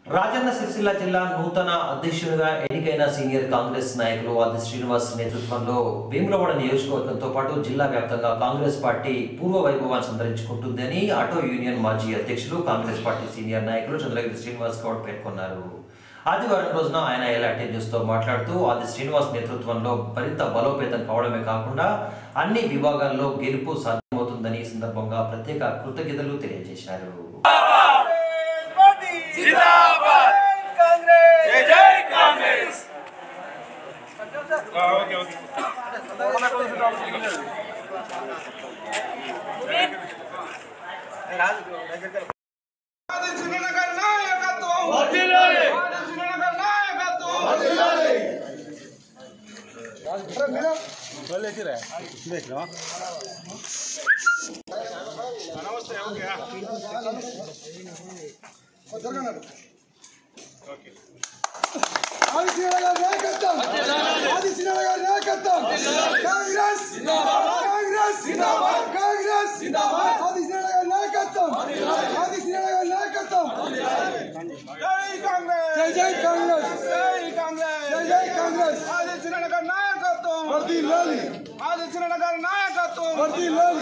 రాజన్న సిరిసిల్ల జిల్లా నూతన అధ్యక్షుడిగా ఎన్నికైన సీనియర్ కాంగ్రెస్ నాయకులు ఆది శ్రీనివాస్ నేతృత్వంలో వేములవాడ నియోజకవర్గంతో పాటు జిల్లా వ్యాప్తంగా కాంగ్రెస్ పార్టీ పూర్వ వైభవాన్ని సంతరించుకుంటుందని ఆటో యూనియన్ మాజీ అధ్యక్షులు కాంగ్రెస్ పార్టీ సీనియర్ నాయకులు చంద్రగిరి శ్రీనివాస్ గౌడ్ పేర్కొన్నారు ఆదివారం రోజున ఆయన ఎలాంటి న్యూస్ తో మాట్లాడుతూ ఆది శ్రీనివాస్ నేతృత్వంలో మరింత బలోపేతం కావడమే కాకుండా అన్ని విభాగాల్లో గెలుపు సాధ్యమవుతుందని ఈ సందర్భంగా ప్రత్యేక కృతజ్ఞతలు తెలియజేశారు జిందాబాద్ కాంగ్రెస్ జై జై కాంగ్రెస్ ఓకే ఓకే ఆది శ్రీనగర్ నాయకత్వం వర్ధిల్లాలి. ఆది శ్రీనగర్ నాయకత్వం ఆది శ్రీనగర్ నాయకత్వం ఆది శ్రీనగర్ నాయకత్వం కాంగ్రెస్ కాంగ్రెస్ కాంగ్రెస్ ఆది శ్రీనగర్ నాయకత్వం ఆది శ్రీనగర్ నాయకత్వం జై కాంగ్రెస్ జై జై కాంగ్రెస్ జై కాంగ్రెస్ జై జై కాంగ్రెస్ ఆది శ్రీనగర్ నాయకత్వం వర్ధిల్లాలి ఆది శ్రీనగర్ నాయకత్వం వర్ధిల్లాలి